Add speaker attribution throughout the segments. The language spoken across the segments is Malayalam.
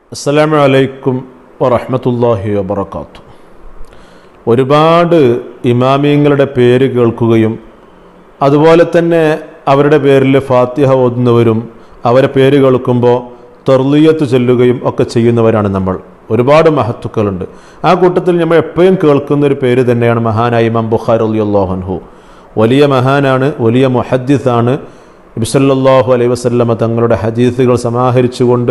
Speaker 1: അസ്സലാമു അലൈക്കും വറഹ്മത്തുള്ളാഹി വബറകാത്തു ഒരുപാട് ഇമാമിയങ്ങളുടെ പേര് കേൾക്കുകയും അതുപോലെ തന്നെ അവരുടെ പേരിൽ ഫാത്തിഹ ഓതുന്നവരും അവരെ പേര് കേൾക്കുമ്പോൾ തെർലിയത്ത് ചൊല്ലുകയും ഒക്കെ ചെയ്യുന്നവരാണ് നമ്മൾ ഒരുപാട് മഹത്തുക്കളുണ്ട് ആ കൂട്ടത്തിൽ നമ്മൾ എപ്പോഴും കേൾക്കുന്ന ഒരു പേര് തന്നെയാണ് മഹാനായ ഇമാം ബുഖാർ അലിയല്ലാഹൻഹു വലിയ മഹാനാണ് വലിയ മുഹദ്ദിസാണ് നബിസല്ലാഹു അലൈഹി വസല്ലമ തങ്ങളുടെ ഹദീസുകൾ സമാഹരിച്ചുകൊണ്ട്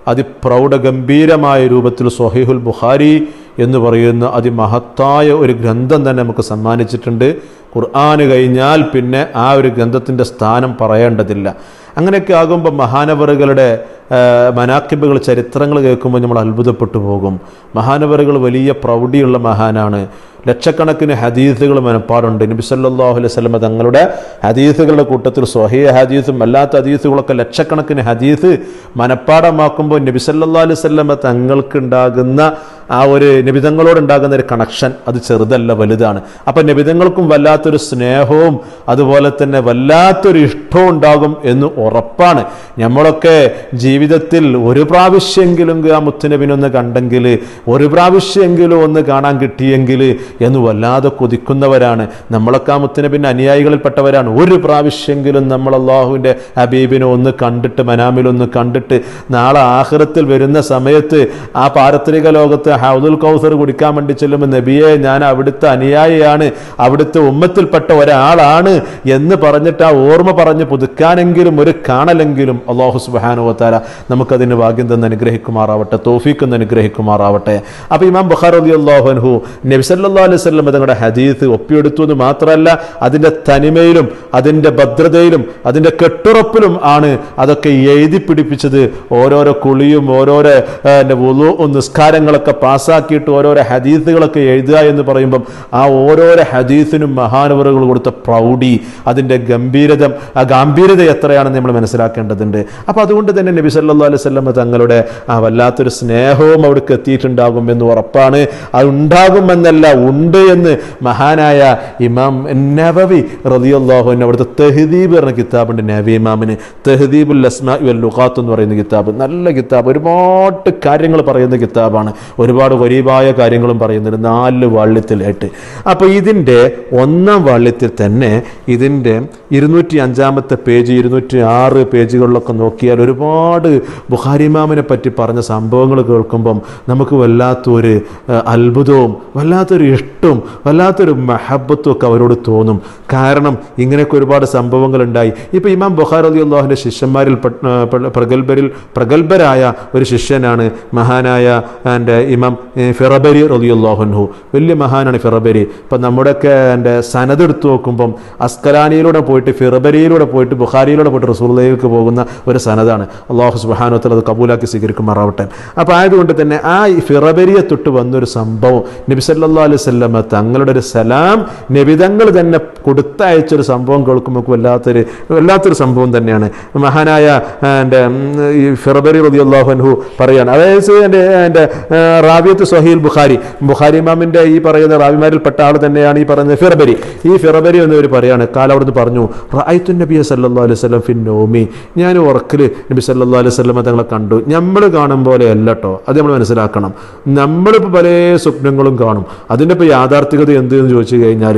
Speaker 1: അതിപ്രൗഢഗംഭീരമായ രൂപത്തിൽ സൊഹീഹുൽ ബുഖാരി എന്ന് പറയുന്ന അതിമഹത്തായ ഒരു ഗ്രന്ഥം തന്നെ നമുക്ക് സമ്മാനിച്ചിട്ടുണ്ട് ഖുർആന് കഴിഞ്ഞാൽ പിന്നെ ആ ഒരു ഗ്രന്ഥത്തിൻ്റെ സ്ഥാനം പറയേണ്ടതില്ല അങ്ങനെയൊക്കെ ആകുമ്പോൾ മഹാനവറുകളുടെ മനാക്കിബുകൾ ചരിത്രങ്ങൾ കേൾക്കുമ്പോൾ നമ്മൾ അത്ഭുതപ്പെട്ടു പോകും മഹാനവറുകൾ വലിയ പ്രൗഢിയുള്ള മഹാനാണ് ലക്ഷക്കണക്കിന് ഹദീസുകൾ മനപ്പാടുണ്ട് നബി സല്ലല്ലാഹു അലൈഹി വസല്ലമ തങ്ങളുടെ ഹദീസുകളുടെ കൂട്ടത്തിൽ സ്വഹീയ ഹദീസും അല്ലാത്ത ഹദീസുകളൊക്കെ ലക്ഷക്കണക്കിന് ഹദീസ് മനപ്പാടമാക്കുമ്പോൾ നബി സല്ലല്ലാഹു അലൈഹി വസല്ലമ തങ്ങൾക്കുണ്ടാകുന്ന ആ ഒരു നിബിതങ്ങളോടുണ്ടാകുന്ന ഒരു കണക്ഷൻ അത് ചെറുതല്ല വലുതാണ് അപ്പം നിബിതങ്ങൾക്കും വല്ലാത്തൊരു സ്നേഹവും അതുപോലെ തന്നെ വല്ലാത്തൊരു ഇഷ്ടവും ഉണ്ടാകും എന്ന് ഉറപ്പാണ് നമ്മളൊക്കെ ജീവിതത്തിൽ ഒരു പ്രാവശ്യമെങ്കിലും ആ മുത്തുനബിനൊന്ന് കണ്ടെങ്കിൽ ഒരു പ്രാവശ്യമെങ്കിലും ഒന്ന് കാണാൻ കിട്ടിയെങ്കിൽ എന്ന് വല്ലാതെ കൊതിക്കുന്നവരാണ് നമ്മളൊക്കെ ആ മുത്തുനബിൻ്റെ അനുയായികളിൽപ്പെട്ടവരാണ് ഒരു പ്രാവശ്യമെങ്കിലും നമ്മൾ അള്ളാഹുവിൻ്റെ ഹബീബിനെ ഒന്ന് കണ്ടിട്ട് മനാമിലൊന്ന് കണ്ടിട്ട് നാളെ ആഹ്റത്തിൽ വരുന്ന സമയത്ത് ആ പാരത്രിക ലോകത്ത് ഹൗദുൽ കൗസർ കുടിക്കാൻ വേണ്ടി ചെല്ലുമ്പോൾ നബിയെ ഞാൻ അവിടുത്തെ അനുയായിയാണ് അവിടുത്തെ ഉമ്മത്തിൽപ്പെട്ട ഒരാളാണ് എന്ന് പറഞ്ഞിട്ട് ആ ഓർമ്മ പറഞ്ഞ് പുതുക്കാനെങ്കിലും ഒരു കാണലെങ്കിലും അള്ളാഹു സുബാനുവത്താല നമുക്കതിന് ഭാഗ്യം തന്നെ അനുഗ്രഹിക്കുമാറാവട്ടെ തോഫീക്ക് എന്ന് അനുഗ്രഹിക്കുമാറാവട്ടെ അപ്പോൾ ഇമാം ബുഖാർ അലി അള്ളാഹുൻഹു നബിസല്ലാ അലൈഹി സ്വലം തങ്ങളുടെ ഹദീസ് ഒപ്പിയെടുത്തു എന്ന് മാത്രമല്ല അതിൻ്റെ തനിമയിലും അതിൻ്റെ ഭദ്രതയിലും അതിൻ്റെ കെട്ടുറപ്പിലും ആണ് അതൊക്കെ എഴുതി പിടിപ്പിച്ചത് ഓരോരോ കുളിയും ഓരോരോ വുളു നിസ്കാരങ്ങളൊക്കെ പാസ്സാക്കിയിട്ട് ഓരോരോ ഹദീസുകളൊക്കെ എഴുതുക എന്ന് പറയുമ്പം ആ ഓരോരോ ഹദീസിനും മഹാനവറുകൾ കൊടുത്ത പ്രൗഢി അതിൻ്റെ ഗംഭീരത ആ ഗാംഭീര്യത എത്രയാണെന്ന് നമ്മൾ മനസ്സിലാക്കേണ്ടതുണ്ട് അപ്പോൾ അതുകൊണ്ട് തന്നെ നബി സല്ലല്ലാഹു അലൈഹി വസല്ലം തങ്ങളുടെ ആ വല്ലാത്തൊരു സ്നേഹവും അവിടേക്ക് എത്തിയിട്ടുണ്ടാകും എന്ന് ഉറപ്പാണ് അത് ഉണ്ടാകുമെന്നല്ല ഉണ്ട് എന്ന് മഹാനായ ഇമാം നബവി റളിയല്ലാഹു അൻഹു അവിടുത്തെ തെഹദീബ് പറഞ്ഞ കിതാബുണ്ട് നബി ഇമാമിന് തെഹദീബുൽ അസ്മാ വൽ ലുഖാത്ത് എന്ന് പറയുന്ന കിതാബ് നല്ല കിതാബ് ഒരുപാട് കാര്യങ്ങൾ പറയുന്ന കിതാബാണ് ഒരുപാട് ഗരീബായ കാര്യങ്ങളും പറയുന്നുണ്ട് നാല് വാള്യത്തിലായിട്ട് അപ്പോൾ ഇതിൻ്റെ ഒന്നാം വാള്യത്തിൽ തന്നെ ഇതിൻ്റെ ഇരുന്നൂറ്റി അഞ്ചാമത്തെ പേജ് ഇരുന്നൂറ്റി ആറ് പേജുകളിലൊക്കെ നോക്കിയാൽ ഒരുപാട് ബുഹാരിമാമിനെ പറ്റി പറഞ്ഞ സംഭവങ്ങൾ കേൾക്കുമ്പം നമുക്ക് വല്ലാത്തൊരു അത്ഭുതവും വല്ലാത്തൊരു ഇഷ്ടവും വല്ലാത്തൊരു മഹബത്തും ഒക്കെ അവരോട് തോന്നും കാരണം ഇങ്ങനെയൊക്കെ ഒരുപാട് സംഭവങ്ങൾ ഉണ്ടായി ഇപ്പോൾ ഇമാം ബുഖാർ അലി അള്ളാഹുവിൻ്റെ ശിഷ്യന്മാരിൽ പ്രഗത്ഭരിൽ പ്രഗത്ഭരായ ഒരു ശിഷ്യനാണ് മഹാനായ എൻ്റെ ഇമാം ഫിറബരി റലിയുല്ലാഹുൻഹു വലിയ മഹാനാണ് ഫിറബരി ഇപ്പം നമ്മുടെയൊക്കെ എൻ്റെ സനത് എടുത്തു നോക്കുമ്പം അസ്കലാനിയിലൂടെ പോയിട്ട് ഫിറബരിയിലൂടെ പോയിട്ട് ബുഖാരിയിലൂടെ പോയിട്ട് റസൂലിലേക്ക് പോകുന്ന ഒരു സനതാണ് അള്ളാഹു സുബാനുവത്തിൽ അത് കബൂലാക്കി സ്വീകരിക്കുമാറാവട്ടെ അപ്പോൾ ആയതുകൊണ്ട് തന്നെ ആ ഫിറബരിയെ തൊട്ട് വന്നൊരു സംഭവം നബി സല്ലാ അലൈഹി സ്വല്ലമ തങ്ങളുടെ ഒരു സലാം നബിതങ്ങൾ തന്നെ കൊടുത്തയച്ചൊരു സംഭവം കേൾക്കുമ്പോൾ വല്ലാത്തൊരു വല്ലാത്തൊരു സംഭവം തന്നെയാണ് മഹാനായ എൻ്റെ ഈ ഫിറബരി റതി അള്ളാഹുൻഹു പറയാണ് അതായത് എൻ്റെ എൻ്റെ റാബിയത്ത് സഹീൽ ബുഖാരി ബുഖാരി ഇമാമിൻ്റെ ഈ പറയുന്ന റാബിമാരിൽപ്പെട്ട ആൾ തന്നെയാണ് ഈ പറയുന്നത് ഫിറബരി ഈ ഫിറബരി എന്നവർ പറയാണ് കാല അവിടുന്ന് പറഞ്ഞു റായിത്തു നബി സല്ലാ അലൈഹി സ്വലം ഫിൻ നോമി ഞാൻ ഉറക്കിൽ നബി സല്ലാ അലൈഹി സ്വലം തങ്ങളെ കണ്ടു നമ്മൾ കാണും പോലെ അല്ല കേട്ടോ അത് നമ്മൾ മനസ്സിലാക്കണം നമ്മളിപ്പോൾ പല സ്വപ്നങ്ങളും കാണും അതിൻ്റെ ഇപ്പോൾ യാഥാർത്ഥികത എന്ത് എന്ന് ചോദിച്ചു കഴിഞ്ഞാൽ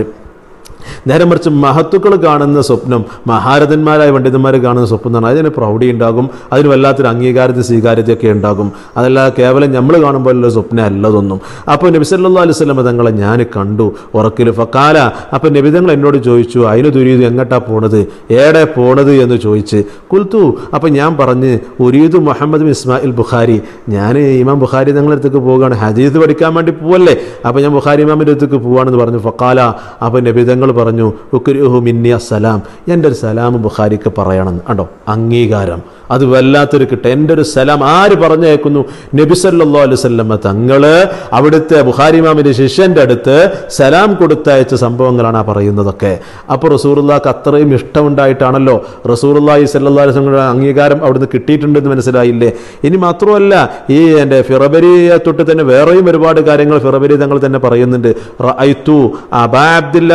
Speaker 1: നേരെ മറിച്ച് മഹത്തുക്കൾ കാണുന്ന സ്വപ്നം മഹാരഥന്മാരായ പണ്ഡിതന്മാർ കാണുന്ന സ്വപ്നം എന്നാണ് അതിന് പ്രൗഢി ഉണ്ടാകും അതിന് വല്ലാത്തൊരു അംഗീകാരത സ്വീകാര്യതയൊക്കെ ഉണ്ടാകും അതല്ല കേവലം നമ്മൾ കാണുമ്പോഴുള്ള സ്വപ്നം അല്ലതൊന്നും അപ്പോൾ നബി സല്ലാ അലൈഹി സ്വലമ തങ്ങളെ ഞാൻ കണ്ടു ഉറക്കിൽ ഫക്കാല അപ്പോൾ നബിതങ്ങൾ എന്നോട് ചോദിച്ചു അതിന് ദുരീത് എങ്ങോട്ടാ പോണത് ഏടെ പോണത് എന്ന് ചോദിച്ച് കുൽത്തു അപ്പോൾ ഞാൻ പറഞ്ഞ് ഉരീദ് മുഹമ്മദ് ഇസ്മായിൽ ബുഖാരി ഞാൻ ഇമാം ബുഖാരി തങ്ങളുടെ അടുത്തേക്ക് പോവുകയാണ് ഹദീസ് പഠിക്കാൻ വേണ്ടി പോവല്ലേ അപ്പോൾ ഞാൻ ബുഖാരി ഇമാമിൻ്റെ അടുത്തേക്ക് പോവാണെന്ന് പറഞ്ഞു ഫക്കാല അപ്പോൾ നബിതങ്ങൾ പറഞ്ഞു ഉക്കുരുഹു മിന്നി അസ്സലാം എൻ്റെ ഒരു സലാം ബുഖാരിക്ക് പറയണം കണ്ടോ അംഗീകാരം അത് വല്ലാത്തൊരു കിട്ടും എൻ്റെ ഒരു സലാം ആര് പറഞ്ഞേക്കുന്നു നബി സല്ലാ അലൈഹി സ്വല്ലമ്മ തങ്ങള് അവിടുത്തെ ബുഖാരിമാമിൻ്റെ ശിഷ്യൻ്റെ അടുത്ത് സലാം കൊടുത്തയച്ച സംഭവങ്ങളാണ് ആ പറയുന്നതൊക്കെ അപ്പോൾ റസൂറുല്ലാക്ക് അത്രയും ഇഷ്ടമുണ്ടായിട്ടാണല്ലോ റസൂറുല്ലാഹി സല്ലാ അലൈഹി സ്വലങ്ങളുടെ അംഗീകാരം അവിടുന്ന് കിട്ടിയിട്ടുണ്ടെന്ന് മനസ്സിലായില്ലേ ഇനി മാത്രമല്ല ഈ എൻ്റെ ഫിറബരിയെ തൊട്ട് തന്നെ വേറെയും ഒരുപാട് കാര്യങ്ങൾ ഫിറബരി തങ്ങൾ തന്നെ പറയുന്നുണ്ട് റഅയ്തു അബാ അബ്ദുല്ലാഹി മുഹമ്മദ്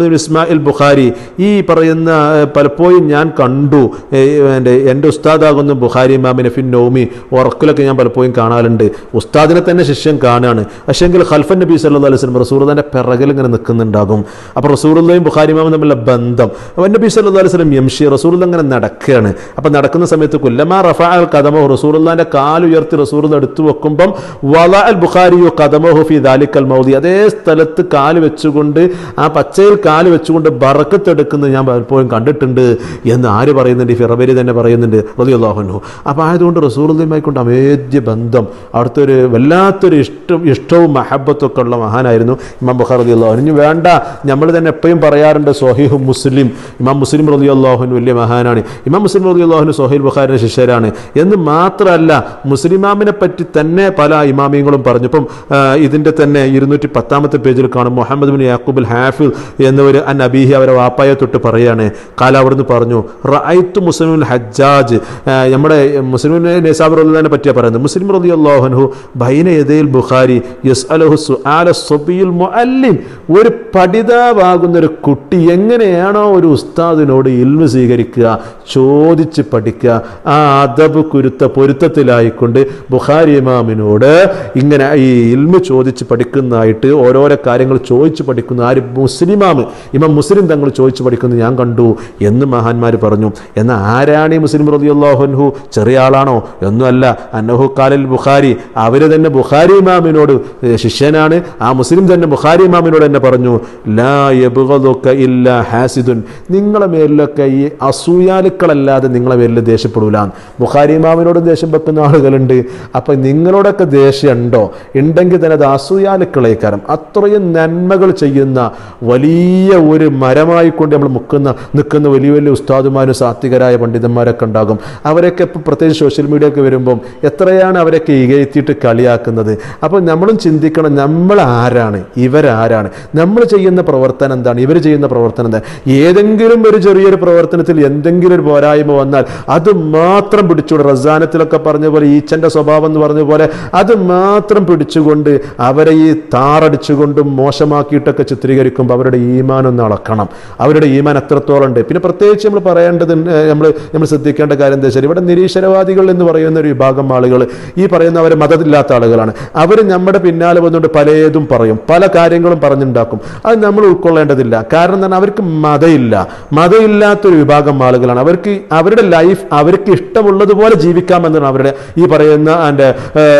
Speaker 1: മുഹമ്മദ് ബിൻ ഇസ്മായിൽ ബുഖാരി ഈ പറയുന്ന ഏ, പലപ്പോഴും ഞാൻ കണ്ടു ഏ, എൻ്റെ എൻ്റെ ഉസ്താദാകുന്ന ബുഖാരി ഇമാമിനെ ഫിൻ നൗമി ഉറക്കിലൊക്കെ ഞാൻ പലപ്പോഴും കാണാറുണ്ട് ഉസ്താദിനെ തന്നെ ശിഷ്യൻ കാണുകയാണ് പക്ഷേങ്കിൽ ഖൽഫൻ നബി സല്ലു അലൈഹി വസല്ലം റസൂറുദാൻ്റെ പിറകിൽ ഇങ്ങനെ നിൽക്കുന്നുണ്ടാകും അപ്പോൾ റസൂറുള്ളയും ബുഖാരി ഇമാമും തമ്മിലുള്ള ബന്ധം അവൻ നബി സല്ലു അലൈഹി വസല്ലം യംഷി റസൂറുള്ള ഇങ്ങനെ നടക്കുകയാണ് അപ്പം നടക്കുന്ന സമയത്ത് കുല്ലമാ റഫാ അൽ കദമോ റസൂറുല്ലാൻ്റെ കാൽ ഉയർത്തി റസൂറുള്ള എടുത്തു വെക്കുമ്പം വല അൽ ബുഖാരിയോ കദമോഹു ഫി ദാലിക്കൽ മൗദി അതേ സ്ഥലത്ത് കാല് വെച്ചുകൊണ്ട് ആ പച്ചയിൽ കാല് വെച്ചുകൊണ്ട് ബറക്കത്തെടുക്കുന്നത് ഞാൻ പലപ്പോഴും കണ്ടിട്ടുണ്ട് എന്ന് ആര് പറയുന്നുണ്ട് ഈ ഫിറബരി തന്നെ പറയുന്നുണ്ട് റളിയല്ലാഹു അപ്പോൾ ആയതുകൊണ്ട് റസൂറുദ്ദീമായി കൊണ്ട് അമേദ്യ ബന്ധം അവിടുത്തെ ഒരു വല്ലാത്തൊരു ഇഷ്ടം ഇഷ്ടവും മഹബത്തും ഒക്കെ ഉള്ള മഹാനായിരുന്നു ഇമാം ബുഖാർ റതി അള്ളാഹു ഇനി വേണ്ട നമ്മൾ തന്നെ എപ്പോഴും പറയാറുണ്ട് സൊഹീഹു മുസ്ലിം ഇമാം മുസ്ലിം റതി അള്ളാഹുൻ വലിയ മഹാനാണ് ഇമാം മുസ്ലിം റതി അള്ളാഹുന് സൊഹീൽ ബുഖാരിൻ്റെ ശിഷ്യരാണ് എന്ന് മാത്രമല്ല മുസ്ലിമാമിനെ പറ്റി തന്നെ പല ഇമാമിയങ്ങളും പറഞ്ഞു ഇപ്പം ആ, ഇതിൻ്റെ തന്നെ ഇരുന്നൂറ്റി പത്താമത്തെ പേജിൽ കാണും മുഹമ്മദ് ബിൻ യാക്കൂബുൽ ഹാഫിൽ എന്നവർ അൻ അബീഹി അവരെ വാപ്പായെ തൊട്ട് പറയാണ് കാല അവിടുന്ന് പറഞ്ഞു റഅയ്ത്തു മുസ്ലിമുൽ ഹജ്ജാജ് ആ, നമ്മുടെ മുസ്ലിം നിസാബ് റഹ്ലാനെ പറ്റിയാണ് പറയുന്നത് മുസ്ലിം റലി അള്ളാഹുൻഹു ബൈന യദയിൽ ബുഖാരി യസ് അലഹു സുആല സബിയുൽ മുഅല്ലിം ഒരു പഠിതാവാകുന്ന ഒരു കുട്ടി എങ്ങനെയാണോ ഒരു ഉസ്താദിനോട് ഇൽമു സ്വീകരിക്കുക ചോദിച്ച് പഠിക്കുക ആ അദബ് കുരുത്ത പൊരുത്തത്തിലായിക്കൊണ്ട് ബുഖാരി ഇമാമിനോട് ഇങ്ങനെ ഈ ഇൽമു ചോദിച്ച് പഠിക്കുന്നതായിട്ട് ഓരോരോ കാര്യങ്ങൾ ചോദിച്ച് പഠിക്കുന്ന ആര് മുസ്ലിമാമ് ഇമാം മുസ്ലിം തങ്ങൾ ചോദിച്ച് പഠിക്കുന്നത് ഞാൻ കണ്ടു എന്ന് മഹാന്മാർ പറഞ്ഞു എന്നാൽ ആരാണ് ഈ മുസ്ലിം റളിയല്ലാഹു ചെറിയ ആളാണോ ഒന്നുമല്ല അന്നഹു കാലിൽ ബുഖാരി അവർ തന്നെ ബുഖാരി ഇമാമിനോട് ഏ, ശിഷ്യനാണ് ആ മുസ്ലിം തന്നെ ബുഖാരി ഇമാമിനോട് തന്നെ പറഞ്ഞു ലാ യബ്ഗദുക ഇല്ലാ ഹാസിദുൻ നിങ്ങളെ മേലിലൊക്കെ ഈ അസൂയാലുക്കളല്ലാതെ നിങ്ങളെ മേലിൽ ദേഷ്യപ്പെടൂല ബുഖാരി ഇമാമിനോട് ദേഷ്യം വെക്കുന്ന ആളുകളുണ്ട് അപ്പം നിങ്ങളോടൊക്കെ ദേഷ്യം ഉണ്ടോ ഉണ്ടെങ്കിൽ തന്നെ അത് അസൂയാലുക്കളേക്കാരം അത്രയും നന്മകൾ ചെയ്യുന്ന വലിയ ഒരു മരമായി കൊണ്ട് നമ്മൾ മുക്കുന്ന നിൽക്കുന്ന വലിയ വലിയ ഉസ്താദുമാരും സാത്വികരായ പണ്ഡിതന്മാരൊക്കെ ഉണ്ടാകും അവരൊക്കെ ഇപ്പോൾ പ്രത്യേകിച്ച് സോഷ്യൽ മീഡിയ ഒക്കെ വരുമ്പം എത്രയാണ് അവരൊക്കെ ഇകയത്തിയിട്ട് കളിയാക്കുന്നത് അപ്പോൾ നമ്മളും ചിന്തിക്കണം നമ്മൾ ആരാണ് ഇവരാരാണ് നമ്മൾ ചെയ്യുന്ന പ്രവർത്തനം എന്താണ് ഇവർ ചെയ്യുന്ന പ്രവർത്തനം എന്താണ് ഏതെങ്കിലും ഒരു ചെറിയൊരു പ്രവർത്തനത്തിൽ എന്തെങ്കിലും ഒരു പോരായ്മ വന്നാൽ അത് മാത്രം പിടിച്ചുകൊണ്ട് റസാനത്തിലൊക്കെ പറഞ്ഞ പോലെ ഈച്ചൻ്റെ സ്വഭാവം എന്ന് പറഞ്ഞ പോലെ അത് മാത്രം പിടിച്ചുകൊണ്ട് അവരെ ഈ താറടിച്ചുകൊണ്ടും മോശമാക്കിയിട്ടൊക്കെ ചിത്രീകരിക്കുമ്പോൾ അവരുടെ ഈമാൻ ഒന്ന് അളക്കണം അവരുടെ ഈമാൻ എത്രത്തോളം ഉണ്ട് പിന്നെ പ്രത്യേകിച്ച് നമ്മൾ പറയേണ്ടത് നമ്മൾ നമ്മൾ ശ്രദ്ധിക്കേണ്ട കാര്യം എന്താ വെച്ചാൽ ഇവിടെ നിരീശ്വരവാദികൾ എന്ന് പറയുന്ന ഒരു വിഭാഗം ആളുകൾ ഈ പറയുന്നവരെ മതമില്ലാത്ത ആളുകളാണ് അവർ നമ്മുടെ പിന്നാലെ വന്നുകൊണ്ട് പലതും പറയും പല കാര്യങ്ങളും പറഞ്ഞുണ്ടാക്കും അത് നമ്മൾ ഉൾക്കൊള്ളേണ്ടതില്ല കാരണം എന്താണ് അവർക്ക് മതമില്ല മതമില്ലാത്തൊരു വിഭാഗം ആളുകളാണ് അവർക്ക് അവരുടെ ലൈഫ് അവർക്ക് ഇഷ്ടമുള്ളതുപോലെ ജീവിക്കാമെന്നാണ് അവരുടെ ഈ പറയുന്ന അതിൻ്റെ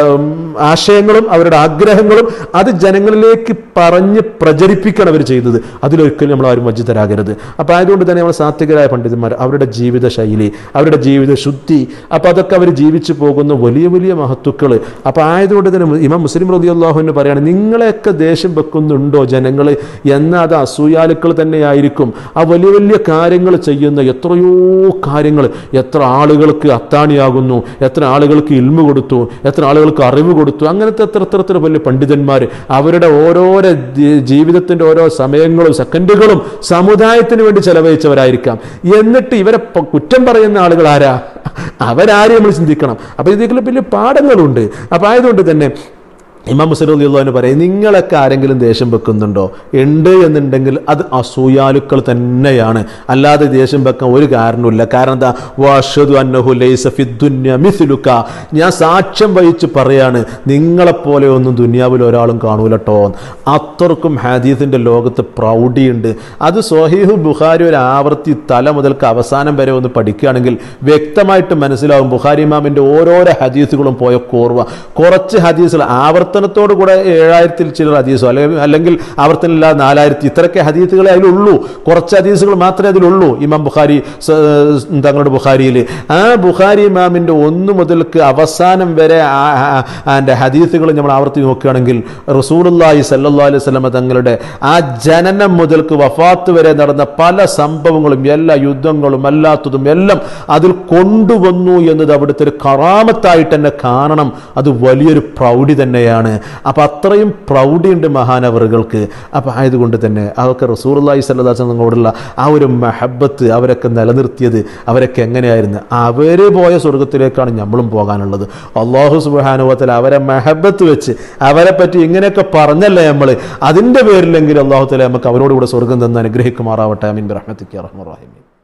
Speaker 1: ആശയങ്ങളും അവരുടെ ആഗ്രഹങ്ങളും അത് ജനങ്ങളിലേക്ക് പറഞ്ഞ് പ്രചരിപ്പിക്കണം അവർ ചെയ്യുന്നത് അതിലൊരിക്കലും നമ്മൾ ആരും വഞ്ചിതരാകരുത് അപ്പോൾ ആയതുകൊണ്ട് തന്നെ നമ്മൾ സാത്വികരായ പണ്ഡിതന്മാർ അവരുടെ ജീവിത ശൈലി അവരുടെ ജീവിത ശുദ്ധി അപ്പോൾ അതൊക്കെ അവർ ജീവിച്ചു പോകുന്ന വലിയ വലിയ മഹത്തുക്കൾ അപ്പോൾ ആയതുകൊണ്ട് തന്നെ ഇമാം മുസ്ലിം റതി അള്ളാഹുവിന് പറയാണ് നിങ്ങളെയൊക്കെ ദേഷ്യം വെക്കുന്നുണ്ടോ ജനങ്ങൾ എന്നാൽ അത് അസൂയാലുക്കൾ തന്നെയായിരിക്കും ആ വലിയ വലിയ കാര്യങ്ങൾ ചെയ്യുന്ന എത്രയോ കാര്യങ്ങൾ എത്ര ആളുകൾക്ക് അത്താണിയാകുന്നു എത്ര ആളുകൾക്ക് ഇൽമ കൊടുത്തു എത്ര ആളുകൾക്ക് അറിവ് കൊടുത്തു അങ്ങനത്തെ എത്ര എത്ര എത്ര വലിയ പണ്ഡിതന്മാർ അവരുടെ ഓരോരോ ജി- ജീവിതത്തിൻ്റെ ഓരോ സമയങ്ങളും സെക്കൻഡുകളും സമുദായത്തിന് വേണ്ടി ചെലവഴിച്ചവരായിരിക്കാം എന്നിട്ട് ഇവരെ പ- കുറ്റം പറയുന്ന ആളുകൾ ആരാ അവരാരും നമ്മൾ ചിന്തിക്കണം അപ്പോൾ ഇതിൽ വലിയ പാഠങ്ങളുണ്ട് അപ്പോൾ ആയതുകൊണ്ട് തന്നെ ഇമാം മുസ്ലിം അള്ളാഹുവിന് പറയും നിങ്ങളൊക്കെ ആരെങ്കിലും ദേഷ്യം വെക്കുന്നുണ്ടോ ഉണ്ട് എന്നുണ്ടെങ്കിൽ അത് അസൂയാലുക്കൾ തന്നെയാണ് അല്ലാതെ ദേഷ്യം വെക്കാൻ ഒരു കാരണമില്ല കാരണം എന്താ വാഷദു അന്നഹു ലൈസ ഫി ദുന്യ മിസ്ലുക ഞാൻ സാക്ഷ്യം വഹിച്ച് പറയാണ് നിങ്ങളെപ്പോലെ ഒന്നും ദുനിയാവിൽ ഒരാളും കാണൂലട്ടോ അത്രക്കും ഹദീസിൻ്റെ ലോകത്ത് പ്രൗഢിയുണ്ട് അത് സൊഹീഹു ബുഖാരി ഒരു ആവർത്തി തല മുതൽക്ക് അവസാനം വരെ ഒന്ന് പഠിക്കുകയാണെങ്കിൽ വ്യക്തമായിട്ട് മനസ്സിലാവും ബുഖാരി ഇമാമിൻ്റെ ഓരോരോ ഹദീസുകളും പോയ കോർവ കുറച്ച് ഹദീസുകൾ ആവർത്തനത്തോടു കൂടെ ഏഴായിരത്തിൽ ചിലർ ഹദീസോ അല്ലെങ്കിൽ അല്ലെങ്കിൽ ആവർത്തനമില്ലാതെ നാലായിരത്തി ഇത്രയൊക്കെ ഹദീസുകളെ അതിലുള്ളൂ കുറച്ച് ഹദീസുകൾ മാത്രമേ അതിലുള്ളൂ ഇമാം ബുഖാരി സ- തങ്ങളുടെ ബുഖാരിയിൽ ആ ബുഖാരി ഇമാമിൻ്റെ ഒന്ന് മുതൽക്ക് അവസാനം വരെ ആ- ആ- അതിൻ്റെ ഹദീസുകൾ നമ്മൾ ആവർത്തി നോക്കുകയാണെങ്കിൽ റസൂലുള്ളാഹി സല്ലല്ലാഹു അലൈഹി വസല്ലമ തങ്ങളുടെ ആ ജനനം മുതൽക്ക് വഫാത്ത് വരെ നടന്ന പല സംഭവങ്ങളും എല്ലാ യുദ്ധങ്ങളും അല്ലാത്തതും എല്ലാം അതിൽ കൊണ്ടുവന്നു എന്നത് അവിടുത്തെ ഒരു കറാമത്തായിട്ട് തന്നെ കാണണം അത് വലിയൊരു പ്രൗഢി തന്നെയാണ് പേരാണ് അപ്പം അത്രയും പ്രൗഢിയുണ്ട് മഹാനവറുകൾക്ക് അപ്പം ആയതുകൊണ്ട് തന്നെ അതൊക്കെ റസൂർല്ലാഹി സ്വല്ലാസങ്ങളോടുള്ള ആ ഒരു മെഹബത്ത് അവരൊക്കെ നിലനിർത്തിയത് അവരൊക്കെ എങ്ങനെയായിരുന്നു അവർ പോയ സ്വർഗത്തിലേക്കാണ് നമ്മളും പോകാനുള്ളത് അള്ളാഹു സുബാനുഭവത്തിൽ അവരെ മെഹബത്ത് വെച്ച് അവരെ പറ്റി ഇങ്ങനെയൊക്കെ പറഞ്ഞല്ലേ നമ്മൾ അതിൻ്റെ പേരിലെങ്കിലും അള്ളാഹു തല നമുക്ക് അവരോട് കൂടെ സ്വർഗം തന്ന് അനുഗ്രഹിക്കുമാറാവട്ടെ അമീൻ റഹ്മത്തിക്ക് റഹ്മുറാഹിമീൻ